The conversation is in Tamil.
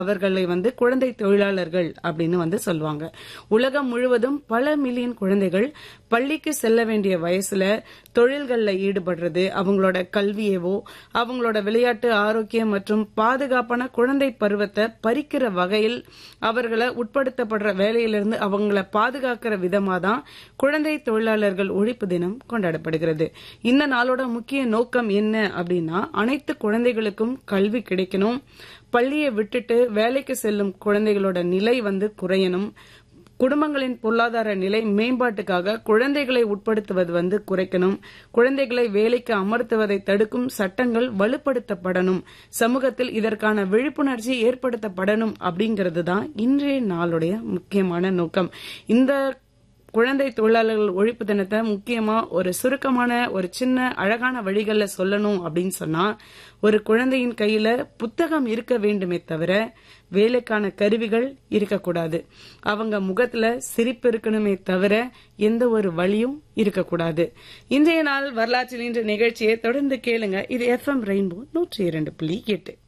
அவர்களை வந்து குழந்தை தொழிலாளர்கள் அப்படின்னு வந்து சொல்லுவாங்க உலகம் முழுவதும் பல மில்லியன் குழந்தைகள் பள்ளிக்கு செல்ல வேண்டிய வயசுல தொழில்கள்ல ஈடுபடுறது அவங்களோட கல்வியவோ அவங்களோட விளையாட்டு ஆரோக்கியம் மற்றும் பாதுகாப்பான குழந்தை பருவத்தை பறிக்கிற வகையில் அவர்களை உட்படுத்தப்படுற வேலையிலிருந்து அவங்கள பாதுகாக்கிற விதமா தான் குழந்தை தொழிலாளர்கள் ஒழிப்பு தினம் கொண்டாடப்படுகிறது இந்த நாளோட முக்கிய நோக்கம் என்ன அப்படின்னா அனைத்து குழந்தைகளுக்கும் கல்வி கிடைக்கணும் பள்ளியை விட்டுட்டு வேலைக்கு செல்லும் குழந்தைகளோட நிலை வந்து குறையணும் குடும்பங்களின் பொருளாதார நிலை மேம்பாட்டுக்காக குழந்தைகளை உட்படுத்துவது வந்து குறைக்கணும் குழந்தைகளை வேலைக்கு அமர்த்துவதை தடுக்கும் சட்டங்கள் வலுப்படுத்தப்படணும் சமூகத்தில் இதற்கான விழிப்புணர்ச்சி ஏற்படுத்தப்படணும் அப்படிங்கிறது தான் இன்றைய நாளுடைய முக்கியமான நோக்கம் இந்த குழந்தை தொழிலாளர்கள் ஒழிப்பு தினத்தை முக்கியமா ஒரு சுருக்கமான ஒரு சின்ன அழகான வழிகள்ல சொல்லணும் அப்படின்னு சொன்னா ஒரு குழந்தையின் கையில புத்தகம் இருக்க வேண்டுமே தவிர வேலைக்கான கருவிகள் இருக்கக்கூடாது அவங்க முகத்துல சிரிப்பு இருக்கணுமே தவிர எந்த ஒரு வழியும் இருக்கக்கூடாது இன்றைய நாள் வரலாற்றில் இன்று நிகழ்ச்சியை தொடர்ந்து கேளுங்க இது எஃப்எம் ரெயின்போ நூற்றி இரண்டு புள்ளி எட்டு